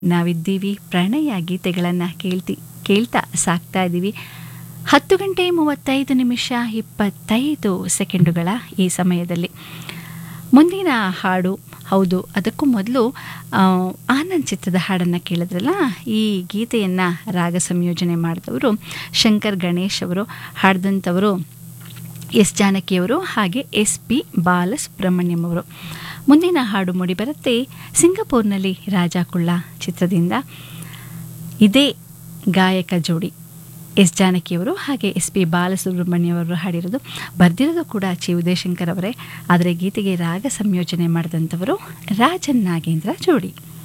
ನಾವಿದ್ದೀವಿ ಪ್ರಣಯ ಗೀತೆಗಳನ್ನು ಕೇಳ್ತಿ ಕೇಳ್ತಾ ಸಾಕ್ತಾ ಇದ್ದೀವಿ ಹತ್ತು ಗಂಟೆ ಮೂವತ್ತೈದು ನಿಮಿಷ ಇಪ್ಪತ್ತೈದು ಸೆಕೆಂಡುಗಳ ಈ ಸಮಯದಲ್ಲಿ ಮುಂದಿನ ಹಾಡು ಹೌದು ಅದಕ್ಕೂ ಮೊದಲು ಆನಂದ್ ಚಿತ್ರದ ಹಾಡನ್ನು ಕೇಳಿದ್ರಲ್ಲ ಈ ಗೀತೆಯನ್ನು ರಾಗ ಸಂಯೋಜನೆ ಮಾಡಿದವರು ಶಂಕರ್ ಗಣೇಶ್ ಅವರು ಹಾಡಿದಂಥವರು ಎಸ್ ಜಾನಕಿಯವರು ಹಾಗೆ ಎಸ್ ಪಿ ಬಾಲಸುಬ್ರಹ್ಮಣ್ಯಂ ಅವರು ಮುಂದಿನ ಹಾಡು ಮೂಡಿಬರುತ್ತೆ ಸಿಂಗಪೂರ್ನಲ್ಲಿ ರಾಜ ಕುಳ್ಳ ಚಿತ್ರದಿಂದ ಇದೇ ಗಾಯಕ ಜೋಡಿ ಎಸ್ ಜಾನಕಿಯವರು ಹಾಗೆ ಎಸ್ ಪಿ ಬಾಲಸುಬ್ರಹ್ಮಣ್ಯ ಅವರು ಹಾಡಿರೋದು ಬರೆದಿರೋದು ಕೂಡ ಚಿ ಉದಯಶಂಕರ್ ಅವರೇ ಆದರೆ ಗೀತೆಗೆ ರಾಗ ಸಂಯೋಜನೆ ಮಾಡಿದಂಥವರು ರಾಜನ್ ನಾಗೇಂದ್ರ ಜೋಡಿ